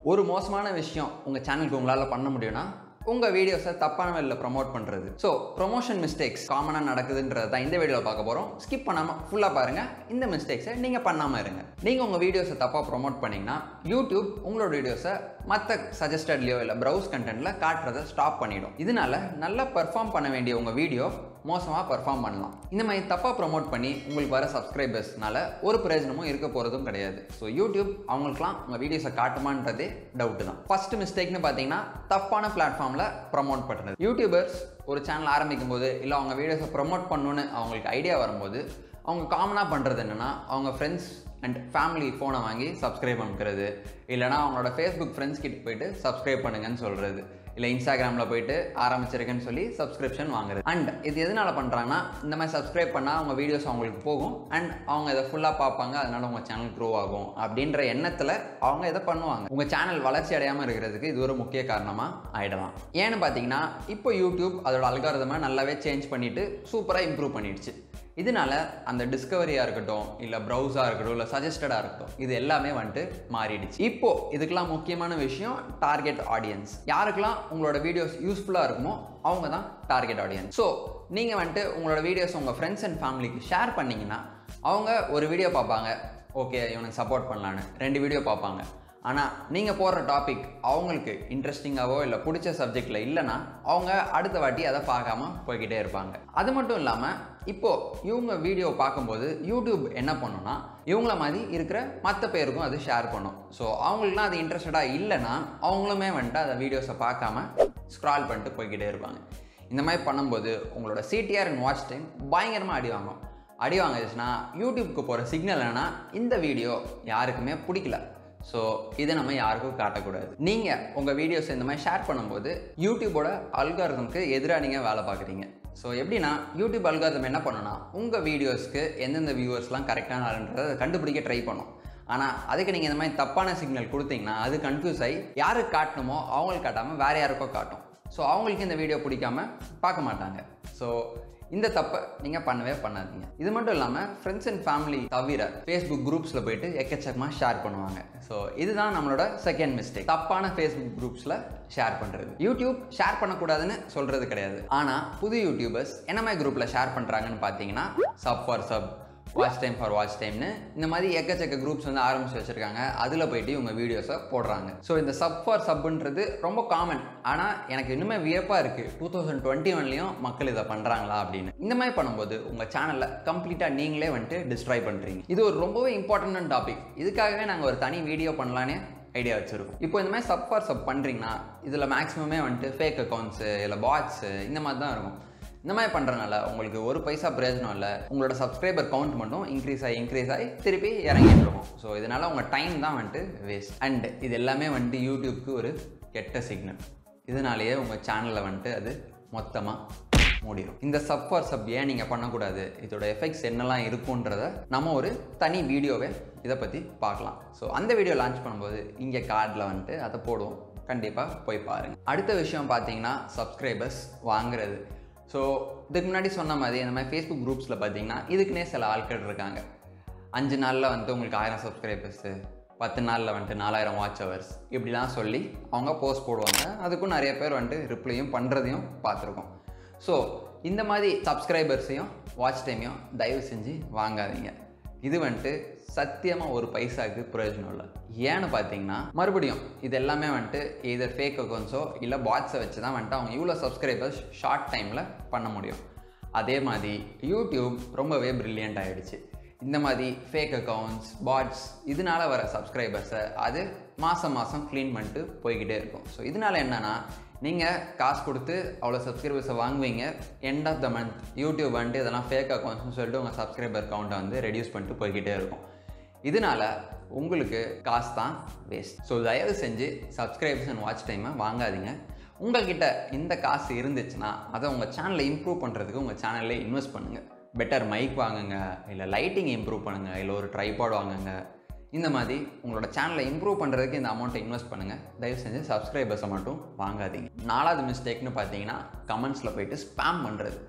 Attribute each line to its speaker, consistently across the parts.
Speaker 1: ஒரு மோசமான விஷயம் உங்கள் சேனலுக்கு உங்களால் பண்ண முடியும்னா உங்கள் வீடியோஸை தப்பான வழியில் ப்ரமோட் பண்ணுறது ஸோ ப்ரொமோஷன் மிஸ்டேக்ஸ் காமனாக நடக்குதுன்றது தான் இந்த வீடியோவில் பார்க்க போகிறோம் ஸ்கிப் பண்ணாமல் ஃபுல்லாக பாருங்கள் இந்த மிஸ்டேக்ஸை நீங்கள் பண்ணாமல் இருங்க நீங்கள் உங்கள் வீடியோஸை தப்பாக ப்ரொமோட் பண்ணிங்கன்னா யூடியூப் உங்களோட வீடியோஸை மற்ற சஜஸ்டட்லையோ இல்லை ப்ரௌஸ் கண்டென்ட்டில் காட்டுறதை ஸ்டாப் பண்ணிடும் இதனால நல்லா பெர்ஃபார்ம் பண்ண வேண்டிய உங்கள் வீடியோ மோசமாக பெர்ஃபார்ம் பண்ணலாம் இந்த மாதிரி தப்பாக ப்ரொமோட் பண்ணி உங்களுக்கு வர சப்ஸ்கிரைபர்ஸ்னால ஒரு பிரயோஜனமும் இருக்க போகிறதும் கிடையாது ஸோ யூடியூப் அவங்களுக்குலாம் உங்கள் வீடியோஸை காட்டுமான்றதே டவுட்டு தான் ஃபர்ஸ்ட் மிஸ்டேக்னு பார்த்தீங்கன்னா தப்பான பிளாட்ஃபார்மில் ப்ரமோட் பண்ணுறது யூடியூபர்ஸ் ஒரு சேனல் ஆரம்பிக்கும் போது இல்லை அவங்க வீடியோஸை ப்ரமோட் பண்ணணுன்னு அவங்களுக்கு ஐடியா வரும்போது அவங்க காமனாக பண்ணுறது என்னென்னா அவங்க ஃப்ரெண்ட்ஸ் அண்ட் ஃபேமிலி ஃபோனை வாங்கி சப்ஸ்கிரைப் பண்ணிக்கிறது இல்லைனா அவங்களோட ஃபேஸ்புக் ஃப்ரெண்ட்ஸ் கிட்ட போயிட்டு சப்ஸ்கிரைப் பண்ணுங்கன்னு சொல்கிறது இல்லை இன்ஸ்டாகிராமில் போயிட்டு ஆரம்பிச்சிருக்கேன்னு சொல்லி சப்ஸ்கிரிப்ஷன் வாங்குறது அண்ட் இது எதனால பண்ணுறாங்கன்னா இந்த மாதிரி சப்ஸ்கிரைப் பண்ணால் அவங்க வீடியோஸ் அவங்களுக்கு போகும் அண்ட் அவங்க இதை ஃபுல்லாக பார்ப்பாங்க அதனால உங்கள் சேனல் க்ரோ ஆகும் அப்படின்ற எண்ணத்தில் அவங்க இதை பண்ணுவாங்க உங்கள் சேனல் வளர்ச்சி அடையாமல் இருக்கிறதுக்கு இது ஒரு முக்கிய காரணமாக ஆயிடலாம் ஏன்னு பார்த்தீங்கன்னா இப்போ யூடியூப் அதோட அல்காரதமை நல்லாவே சேஞ்ச் பண்ணிவிட்டு சூப்பராக இம்ப்ரூவ் பண்ணிடுச்சு இதனால அந்த டிஸ்கவரியாக இருக்கட்டும் இல்லை ப்ரௌஸாக இருக்கட்டும் இல்லை சஜஸ்டடாக இருக்கட்டும் இது எல்லாமே வந்துட்டு மாறிடுச்சு இப்போ இதுக்கெல்லாம் முக்கியமான விஷயம் டார்கெட் ஆடியன்ஸ் யாருக்கெல்லாம் உங்களோட வீடியோஸ் யூஸ்ஃபுல்லாக இருக்குமோ அவங்க தான் டார்கெட் ஆடியன்ஸ் ஸோ நீங்கள் வந்துட்டு உங்களோட வீடியோஸ் உங்கள் ஃப்ரெண்ட்ஸ் அண்ட் ஃபேமிலிக்கு ஷேர் பண்ணிங்கன்னா அவங்க ஒரு வீடியோ பார்ப்பாங்க ஓகே இவனுக்கு சப்போர்ட் பண்ணலான்னு ரெண்டு வீடியோ பார்ப்பாங்க ஆனால் நீங்கள் போடுற டாபிக் அவங்களுக்கு இன்ட்ரெஸ்டிங்காவோ இல்லை பிடிச்ச சப்ஜெக்டில் இல்லைன்னா அவங்க அடுத்த வாட்டி அதை பார்க்காம போய்கிட்டே இருப்பாங்க அது மட்டும் இல்லாமல் இப்போது இவங்க வீடியோ பார்க்கும்போது யூடியூப் என்ன பண்ணுன்னா இவங்கள மாதிரி இருக்கிற மற்ற பேருக்கும் அது ஷேர் பண்ணும் ஸோ அவங்களுக்குலாம் அது இன்ட்ரெஸ்டடாக இல்லைன்னா அவங்களுமே வந்துட்டு அந்த வீடியோஸை பார்க்காம ஸ்க்ரால் பண்ணிட்டு போய்கிட்டே இருப்பாங்க இந்த மாதிரி பண்ணும்போது உங்களோட சிடிஆர் அண்ட் வாட்ச் டைம் பயங்கரமாக அடி வாங்கும் அடி வாங்குச்சுன்னா யூடியூப்க்கு போகிற சிக்னல் என்னன்னா இந்த வீடியோ யாருக்குமே பிடிக்கல ஸோ இதை நம்ம யாருக்கும் காட்டக்கூடாது நீங்கள் உங்கள் வீடியோஸ் இந்த மாதிரி ஷேர் பண்ணும்போது யூடியூபோட அல்காரதம்க்கு எதிராக நீங்கள் வேலை பார்க்குறீங்க ஸோ எப்படின்னா யூடியூப் அல்காரதம் என்ன பண்ணுன்னா உங்கள் வீடியோஸ்க்கு எந்தெந்த வியூவர்ஸ்லாம் கரெக்டான ஆளுன்றதை கண்டுபிடிக்க ட்ரை பண்ணும் ஆனால் அதுக்கு நீங்கள் இந்த மாதிரி தப்பான சிக்னல் கொடுத்தீங்கன்னா அது கன்ஃபியூஸ் ஆகி யாருக்கு காட்டணுமோ அவங்களுக்கு காட்டாமல் வேறு யாருக்கோ காட்டும் ஸோ அவங்களுக்கு இந்த வீடியோ பிடிக்காம பார்க்க மாட்டாங்க ஸோ இந்த தப்பை நீங்கள் பண்ணவே பண்ணாதீங்க இது மட்டும் இல்லாமல் ஃப்ரெண்ட்ஸ் அண்ட் ஃபேமிலி தவிர ஃபேஸ்புக் குரூப்ஸில் போயிட்டு எக்கச்சக்கமாக ஷேர் பண்ணுவாங்க ஸோ இதுதான் நம்மளோட செகண்ட் மிஸ்டேக் தப்பான ஃபேஸ்புக் குரூப்ஸில் ஷேர் பண்ணுறது யூடியூப் ஷேர் பண்ணக்கூடாதுன்னு சொல்கிறது கிடையாது ஆனால் புது யூடியூபர்ஸ் என்ன மாதிரி குரூப்பில் ஷேர் பண்ணுறாங்கன்னு பார்த்தீங்கன்னா sub for sub watch time for watch டைம்னு இந்த மாதிரி எக்கச்சக்க குரூப்ஸ் வந்து ஆரம்பிச்சு வச்சுருக்காங்க அதில் போயிட்டு இவங்க வீடியோஸை போடுறாங்க ஸோ இந்த சப் ஃபார் சப்புன்றது ரொம்ப காமன் ஆனால் எனக்கு இன்னுமே வியப்பாக இருக்குது டூ தௌசண்ட் டுவெண்ட்டி ஒன்லேயும் மக்கள் இதை பண்ணுறாங்களா அப்படின்னு இந்த மாதிரி பண்ணும்போது உங்கள் சேனலில் கம்ப்ளீட்டாக நீங்களே வந்துட்டு டிஸ்ட்ராய் பண்ணுறீங்க இது ஒரு ரொம்பவே இம்பார்ட்டன்ட் டாபிக் இதுக்காகவே நாங்கள் ஒரு தனி வீடியோ பண்ணலான்னு ஐடியா வச்சுருக்கோம் இப்போ இந்த மாதிரி சப் ஃபார் சப் பண்ணுறீங்கன்னா இதில் மேக்ஸிமமே வந்துட்டு ஃபேக் அக்கௌண்ட்ஸு இல்லை பாட்ஸு இந்த மாதிரி தான் இருக்கும் இந்த மாதிரி பண்ணுறதுனால உங்களுக்கு ஒரு பைசா பிரயோஜனம் இல்லை உங்களோட சப்ஸ்கிரைபர் கவுண்ட் மட்டும் இன்க்ரீஸ் ஆகி இன்க்ரீஸ் ஆகி திருப்பி இறங்கிட்டு இருக்கும் ஸோ இதனால் உங்கள் டைம் தான் வந்துட்டு வேஸ்ட் அண்ட் இது எல்லாமே வந்துட்டு யூடியூப்க்கு ஒரு கெட்ட சிக்னல் இதனாலேயே உங்கள் சேனலில் வந்துட்டு அது மொத்தமாக மூடிடும் இந்த சப் ஃபார் சப் ஏன் நீங்கள் பண்ணக்கூடாது இதோட எஃபெக்ட்ஸ் என்னெல்லாம் இருக்குன்றத நம்ம ஒரு தனி வீடியோவே இதை பற்றி பார்க்கலாம் ஸோ அந்த வீடியோ லான்ச் பண்ணும்போது இங்கே கார்டில் வந்துட்டு அதை போடுவோம் கண்டிப்பாக போய் பாருங்கள் அடுத்த விஷயம் பார்த்தீங்கன்னா சப்ஸ்கிரைபர்ஸ் வாங்குறது ஸோ இதுக்கு முன்னாடி சொன்ன மாதிரி இந்த மாதிரி ஃபேஸ்புக் குரூப்ஸில் பார்த்தீங்கன்னா இதுக்குன்னே சில ஆட்கள் இருக்காங்க அஞ்சு நாளில் வந்துட்டு உங்களுக்கு ஆயிரம் சப்ஸ்கிரைபர்ஸு பத்து நாளில் வந்துட்டு நாலாயிரம் வாட்ச் ஹவர்ஸ் இப்படிலாம் சொல்லி அவங்க போஸ்ட் போடுவாங்க அதுக்கும் நிறைய பேர் வந்துட்டு ரிப்ளையும் பண்ணுறதையும் பார்த்துருக்கோம் ஸோ இந்த மாதிரி சப்ஸ்கிரைபர்ஸையும் வாட்ச் டைமையும் தயவு செஞ்சு வாங்காதீங்க இது வந்துட்டு சத்தியமாக ஒரு பைசாவுக்கு பிரயோஜனம் இல்லை ஏன்னு பார்த்தீங்கன்னா மறுபடியும் இது எல்லாமே வந்துட்டு இதர் ஃபேக் அக்கௌண்ட்ஸோ இல்லை பாட்ஸை வச்சு தான் வந்துட்டு அவங்க இவ்வளோ சப்ஸ்கிரைபர்ஸ் ஷார்ட் டைமில் பண்ண முடியும் அதே மாதிரி யூடியூப் ரொம்பவே ப்ரில்லியண்ட் ஆகிடுச்சு இந்த மாதிரி ஃபேக் அக்கௌண்ட்ஸ் பாட்ஸ் இதனால வர சப்ஸ்கிரைபர்ஸை அது மாதம் மாதம் க்ளீன் பண்ணிட்டு போய்கிட்டே இருக்கும் ஸோ இதனால என்னென்னா நீங்கள் காசு கொடுத்து அவ்வளோ சப்ஸ்கிரைபர்ஸை வாங்குவீங்க end of the month YouTube வந்துட்டு இதெல்லாம் ஃபேக் அக்கௌண்ட்ஸ்னு சொல்லிட்டு உங்கள் சப்ஸ்கிரைபர் கவுண்ட்டை வந்து ரெடியூஸ் பண்ணிட்டு போய்கிட்டே இருக்கும் இதனால உங்களுக்கு காசு தான் வேஸ்ட் ஸோ தயவு செஞ்சு சப்ஸ்கிரைபர்ஸ் அண்ட் வாட்ச் டைமை வாங்காதீங்க உங்கள்கிட்ட இந்த காசு இருந்துச்சுன்னா அதை உங்கள் சேனலை இம்ப்ரூவ் பண்ணுறதுக்கு உங்கள் சேனலில் இன்வெஸ்ட் பண்ணுங்கள் பெட்டர் மைக் வாங்குங்க இல்லை லைட்டிங் இம்ப்ரூவ் பண்ணுங்கள் இல்லை ஒரு ட்ரைபாட் வாங்குங்க இந்த மாதிரி உங்களோட சேனலை இம்ப்ரூவ் பண்ணுறதுக்கு இந்த அமௌண்ட்டை இன்வெஸ்ட் பண்ணுங்கள் தயவு செஞ்சு சப்ஸ்கிரைபர்ஸை மட்டும் வாங்காதீங்க நாலாவது மிஸ்டேக்னு பார்த்தீங்கன்னா கமெண்ட்ஸில் போயிட்டு ஸ்பேம் பண்ணுறது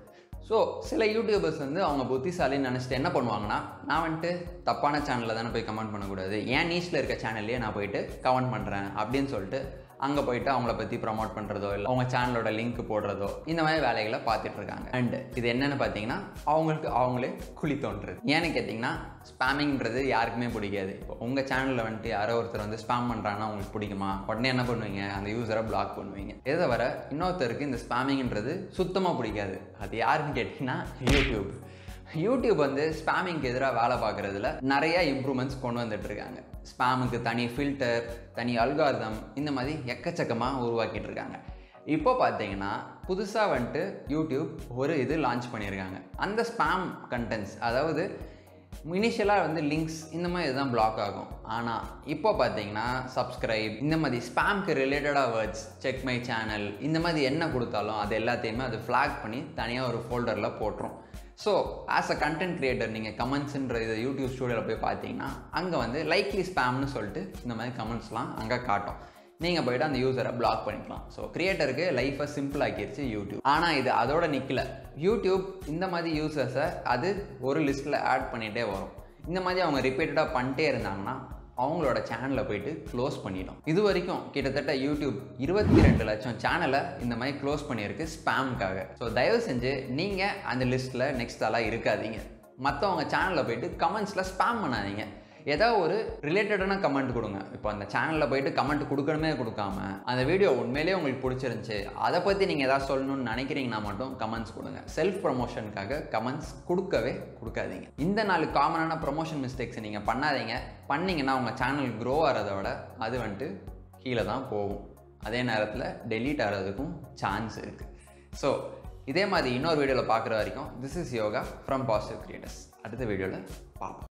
Speaker 1: ஸோ சில யூடியூபர்ஸ் வந்து அவங்க புத்திசாலின்னு நினச்சிட்டு என்ன பண்ணுவாங்கன்னா நான் வந்துட்டு தப்பான சேனலில் தானே போய் கமெண்ட் பண்ணக்கூடாது ஏன் நீச்சில் இருக்க சேனல்லையே நான் போயிட்டு கமெண்ட் பண்ணுறேன் அப்படின்னு சொல்லிட்டு அங்கே போயிட்டு அவங்கள பற்றி ப்ரமோட் பண்ணுறதோ இல்லை அவங்க சேனலோட லிங்க் போடுறதோ இந்த மாதிரி வேலைகளை பார்த்துட்டு இருக்காங்க அண்ட் இது என்னென்னு பார்த்தீங்கன்னா அவங்களுக்கு அவங்களே குழி தோன்றுறது ஏன்னு கேட்டிங்கன்னா ஸ்பேமிங்கிறது யாருக்குமே பிடிக்காது இப்போ உங்கள் சேனலில் வந்துட்டு யாரோ ஒருத்தர் வந்து ஸ்பேம் பண்ணுறாங்கன்னா உங்களுக்கு பிடிக்குமா உடனே என்ன பண்ணுவீங்க அந்த யூஸரை பிளாக் பண்ணுவீங்க இதை தவிர இன்னொருத்தருக்கு இந்த ஸ்பேமிங்ன்றது சுத்தமாக பிடிக்காது அது யாருன்னு கேட்டிங்கன்னா யூடியூப் யூடியூப் வந்து ஸ்பேமிங்க்கு எதிராக வேலை பார்க்குறதுல நிறைய இம்ப்ரூவ்மெண்ட்ஸ் கொண்டு வந்துட்டு இருக்காங்க ஸ்பேமுக்கு தனி ஃபில்டர் தனி அல்காரிதம் இந்த மாதிரி எக்கச்சக்கமாக உருவாக்கிட்டு இருக்காங்க இப்போ பார்த்தீங்கன்னா புதுசாக வந்துட்டு யூடியூப் ஒரு இது லான்ச் பண்ணியிருக்காங்க அந்த ஸ்பேம் கண்டென்ட்ஸ் அதாவது இனிஷியலாக வந்து லிங்க்ஸ் இந்த மாதிரி இதுதான் பிளாக் ஆகும் ஆனால் இப்போ பார்த்தீங்கன்னா சப்ஸ்கிரைப் இந்த மாதிரி ஸ்பேம்க்கு ரிலேட்டடாக வேர்ட்ஸ் செக் மை சேனல் இந்த மாதிரி என்ன கொடுத்தாலும் அது எல்லாத்தையுமே அது ஃப்ளாக் பண்ணி தனியாக ஒரு ஃபோல்டரில் போட்டுரும் so as a content creator நீங்கள் கமெண்ட்ஸுன்ற இது யூடியூப் ஸ்டூடியோவில் போய் பார்த்தீங்கன்னா அங்கே வந்து லைக்லி ஸ்பேம்னு சொல்லிட்டு இந்த மாதிரி கமெண்ட்ஸ்லாம் அங்கே காட்டும் நீங்கள் போய்ட்டு அந்த யூசரை பிளாக் பண்ணிக்கலாம் ஸோ கிரியேட்டருக்கு லைஃப்பை சிம்பிள் ஆக்கிருச்சு யூடியூப் ஆனால் இது அதோட நிற்கல யூடியூப் இந்த மாதிரி யூசர்ஸை அது ஒரு லிஸ்ட்டில் ஆட் பண்ணிகிட்டே வரும் இந்த மாதிரி அவங்க ரிப்பீட்டடாக பண்ணிட்டே இருந்தாங்கன்னா அவங்களோட சேனலை போயிட்டு க்ளோஸ் பண்ணிடும் இது வரைக்கும் கிட்டத்தட்ட யூடியூப் இருபத்தி ரெண்டு லட்சம் சேனலை இந்த மாதிரி க்ளோஸ் பண்ணியிருக்கு ஸ்பேமுக்காக ஸோ தயவு செஞ்சு நீங்கள் அந்த லிஸ்ட்டில் நெக்ஸ்ட் ஆளாக இருக்காதீங்க மற்றவங்க சேனலில் போயிட்டு கமெண்ட்ஸில் ஸ்பேம் பண்ணாதீங்க ஏதாவது ஒரு ரிலேட்டடான கமெண்ட் கொடுங்க இப்போ அந்த சேனலில் போயிட்டு கமெண்ட் கொடுக்கணுமே கொடுக்காம அந்த வீடியோ உண்மையிலேயே உங்களுக்கு பிடிச்சிருந்துச்சு அதை பற்றி நீங்கள் எதாவது சொல்லணும்னு நினைக்கிறீங்கன்னா மட்டும் கமெண்ட்ஸ் கொடுங்க செல்ஃப் ப்ரொமோஷனுக்காக கமெண்ட்ஸ் கொடுக்கவே கொடுக்காதீங்க இந்த நாலு காமனான ப்ரொமோஷன் மிஸ்டேக்ஸை நீங்கள் பண்ணாதீங்க பண்ணிங்கன்னா உங்கள் சேனல் க்ரோ ஆகிறத விட அது வந்துட்டு கீழே தான் போகும் அதே நேரத்தில் டெலீட் ஆகிறதுக்கும் சான்ஸ் இருக்குது ஸோ இதே மாதிரி இன்னொரு வீடியோவில் பார்க்குற வரைக்கும் this is Yoga from positive creators அடுத்த வீடியோவில் பார்ப்போம்